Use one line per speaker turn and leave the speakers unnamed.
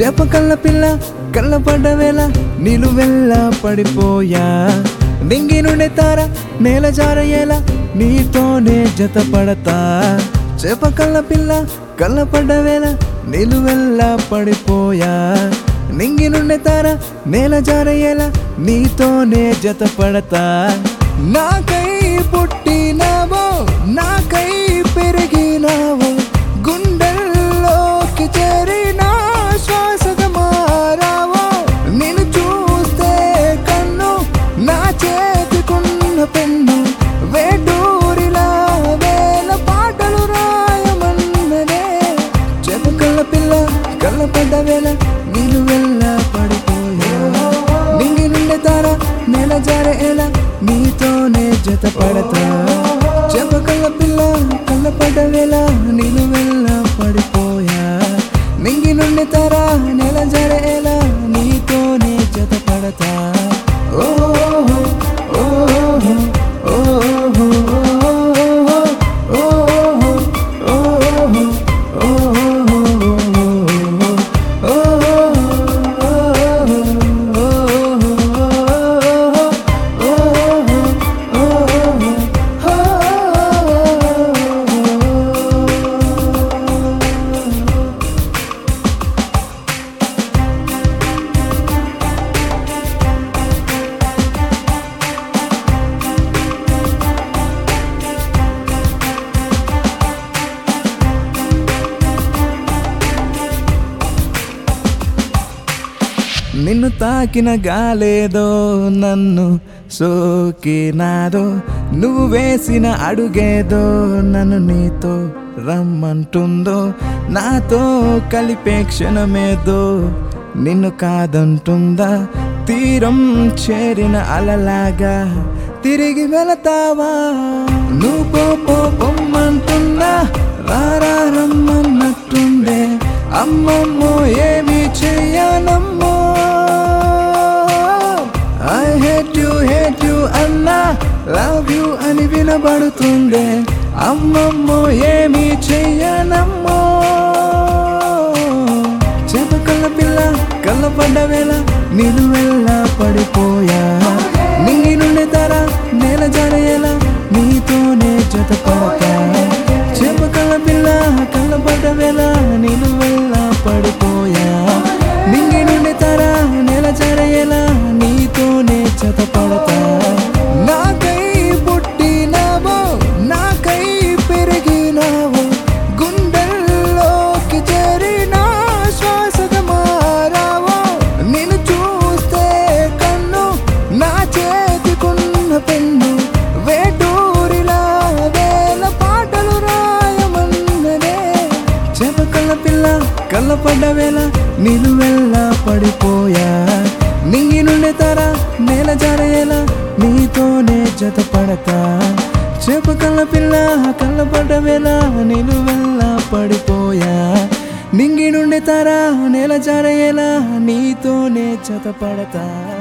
చేప కళ్ళ పిల్ల కళ్ళ పడ్డ వేళ నిలువెల్లా పడిపోయా నింగి నుండి తార నేల జారయ్యేలా నీతోనే జత పడతా చేప కళ్ళ పిల్ల కళ్ళ పడ్డ వేళ నిలువెల్లా పడిపోయా నింగి నుండి తార నేల జారయ్యేలా నీతోనే జత పడతా నాకై పుట్టినావో నాకై పెరిగినావో గుండెల్లోకి చేరిన శ్వాసగా మారావో నిన్ను చూస్తే కన్ను నా చేతికున్న పెన్ను వేటూరిలా వేల పాటలు రాయమన్నదే చెప్పు కళ్ళ పిల్ల కళ్ళ పడ్డ వేళ నీళ్ళు వెళ్ళ పడిపోయా నింగి నుండి తార నెల జారే ఎలా నీతోనే జత పడతా చెప్పు కళ్ళ పిల్ల కళ్ళ పడ్డ వేళ నీళ్ళు వెళ్ళ పడిపోయా నింగి నుండి తార నెల జారే ఎలా నీతోనే జత పడతా ఓ ఓ ఓ నిన్ను తాకిన గాలేదో నన్ను సోకినాదో నువ్వు వేసిన అడుగేదో నన్ను నీతో రమ్మంటుందో నాతో కలిపే క్షణమేదో నిన్ను కాదంటుందా తీరం చేరిన అలలాగా తిరిగి వెళతావా నువ్వు పో పో పొమ్మంటున్నా రారా రమ్మన్నట్టుందే అమ్మమ్మో ఏమి చెయ్యనమ్మో I hate you hate you అన్నా లవ్ యు అని వినబడుతుందే అమ్మమ్మో ఏమి చెయ్యనమ్మో చేప కళ్ళ పిల్ల కళ్ళ పడ్డ వేళ నేను వెళ్ళ పడిపోయా నింగి నుండి తర నేల జారేలా నీతోనే జత పడతా చేప కళ్ళ పిల్ల కళ్ళ పడ్డ వేళ నేను వెళ్ళ పడిపోయా నింగి నుండి తర నేల జారేలా నీతోనే జత పడతా నాకై పుట్టినావో నాకై పెరిగినావో గుండెల్లోకి చేరిన శ్వాసగా మారావో నిన్ను చూస్తే కన్ను నా చేతికున్న పెన్ను వేటూరిలా వేల పాటలు రాయమన్నదే చేప కళ్ళ పిల్ల కళ్ళ పడ్డ వేళ నిలువెల్ల పడిపోయా నింగి నుండి తర నేల జారేలా నీతోనే జత పడతా చేప కళ్ళ పిల్ల కళ్ళ పడ్డ వేళ నిలువెల్ల పడిపోయా నింగి నుండి తర నేల జారేలా నీతోనే జత పడతా